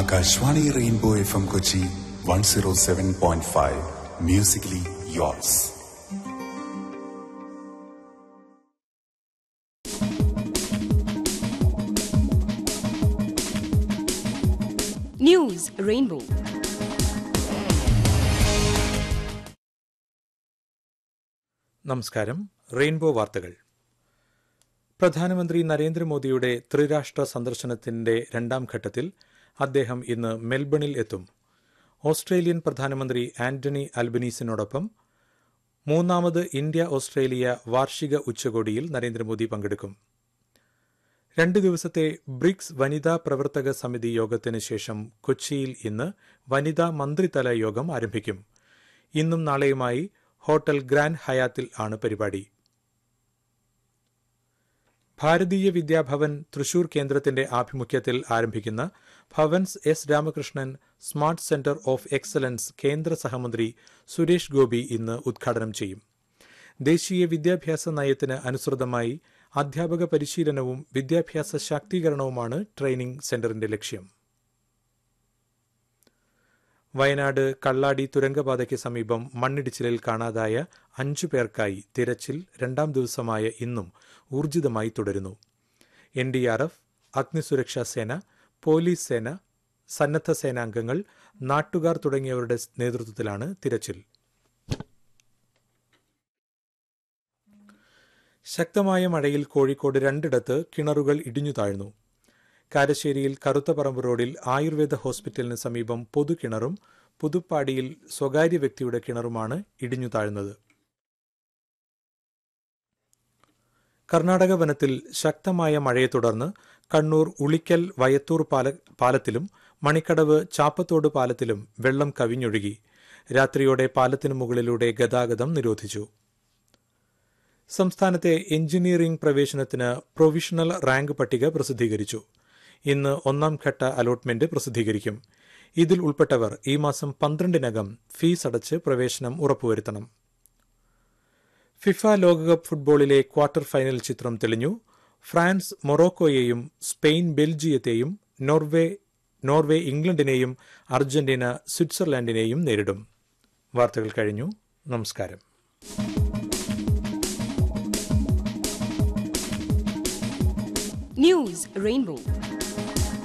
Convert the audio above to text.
Akashvani Rainbow F M Kochi one zero seven point five musically yours News Rainbow. നമസ്കാരം Rainbow വാർത്തകൾ പ്രധാനമന്ത്രി നരേന്ദ്രമോദിയുടെ ത്രിരാഷ്ട്ര സന്ദർശനത്തിന്റെ രണ്ടാം ഘട്ടത്തിൽ അദ്ദേഹം ഇന്ന് മെൽബണിൽ എത്തും ഓസ്ട്രേലിയൻ പ്രധാനമന്ത്രി ആന്റണി അൽബനീസിനോടൊപ്പം മൂന്നാമത് ഇന്ത്യ ഓസ്ട്രേലിയ വാർഷിക ഉച്ചകോടിയിൽ നരേന്ദ്രമോദി പങ്കെടുക്കും രണ്ട് ദിവസത്തെ ബ്രിക്സ് വനിതാ പ്രവർത്തക സമിതി യോഗത്തിന് ശേഷം കൊച്ചിയിൽ ഇന്ന് വനിതാ മന്ത്രിതല യോഗം ആരംഭിക്കും ഇന്നും നാളെയുമായി ഹോട്ടൽ ഗ്രാൻഡ് ഹയാത്തിൽ ആണ് പരിപാടി ഭാരതീയ വിദ്യാഭവൻ തൃശൂർ കേന്ദ്രത്തിന്റെ ആഭിമുഖ്യത്തിൽ ആരംഭിക്കുന്ന Bhavans S Ramakrishnan smart centre of excellence കേന്ദ്ര സഹമന്ത്രി സുരേഷ് ഗോപി ഇന്ന് ഉദ്ഘാടനം ചെയ്യും ദേശീയ വിദ്യാഭ്യാസ നയത്തിന് അനുസൃതമായി അധ്യാപക പരിശീലനവും വിദ്യാഭ്യാസ ശാക്തീകരണവുമാണ് ട്രെയിനിംഗ് സെന്ററിന്റെ ലക്ഷ്യം വയനാട് കള്ളാടി തുരങ്കപാതയ്ക്ക് സമീപം മണ്ണിടിച്ചിലിൽ കാണാതായ അഞ്ചു പേർക്കായി തിരച്ചിൽ രണ്ടാം ദിവസമായ ഇന്നും ഊർജിതമായി തുടരുന്നു എൻ ഡി ആർ എഫ് അഗ്നിസുരക്ഷാ സേന പോലീസ് സേന സന്നദ്ധ സേനാംഗങ്ങൾ നാട്ടുകാർ തുടങ്ങിയവരുടെ നേതൃത്വത്തിലാണ് തിരച്ചിൽ ശക്തമായ മഴയിൽ കോഴിക്കോട് രണ്ടിടത്ത് കിണറുകൾ ഇടിഞ്ഞു താഴ്ന്നു കാരശ്ശേരിയിൽ കറുത്തപറമ്പ് റോഡിൽ ആയുർവേദ ഹോസ്പിറ്റലിന് സമീപം പൊതുകിണറും പുതുപ്പാടിയിൽ സ്വകാര്യ വ്യക്തിയുടെ കിണറുമാണ് ഇടിഞ്ഞു താഴ്ന്നത് കർണാടക വനത്തിൽ ശക്തമായ മഴയെ തുടർന്ന് കണ്ണൂർ ഉളിക്കൽ വയത്തൂർ പാല പാലത്തിലും മണിക്കടവ് ചാപ്പത്തോട് പാലത്തിലും വെള്ളം കവിഞ്ഞൊഴുകി രാത്രിയോടെ പാലത്തിനു മുകളിലൂടെ ഗതാഗതം നിരോധിച്ചു സംസ്ഥാനത്തെ എഞ്ചിനീയറിംഗ് പ്രവേശനത്തിന് പ്രൊവിഷണൽ റാങ്ക് പട്ടിക പ്രസിദ്ധീകരിച്ചു ഇന്ന് ഒന്നാം ഘട്ട അലോട്ട്മെന്റ് പ്രസിദ്ധീകരിക്കും ഇതിൽ ഉൾപ്പെട്ടവർ ഈ മാസം പന്ത്രണ്ടിനകം ഫീസ് അടച്ച് പ്രവേശനം ഉറപ്പുവരുത്തണം ഫിഫ ലോകകപ്പ് ഫുട്ബോളിലെ ക്വാർട്ടർ ഫൈനൽ ചിത്രം തെളിഞ്ഞു ഫ്രാൻസ് മൊറോക്കോയെയും സ്പെയിൻ ബെൽജിയത്തെയും നോർവേ നോർവേ ഇംഗ്ലണ്ടിനെയും അർജന്റീന സ്വിറ്റ്സർലാൻഡിനെയും നേരിടും വാർത്തകൾ കഴിഞ്ഞു നമസ്കാരം News Rainbow.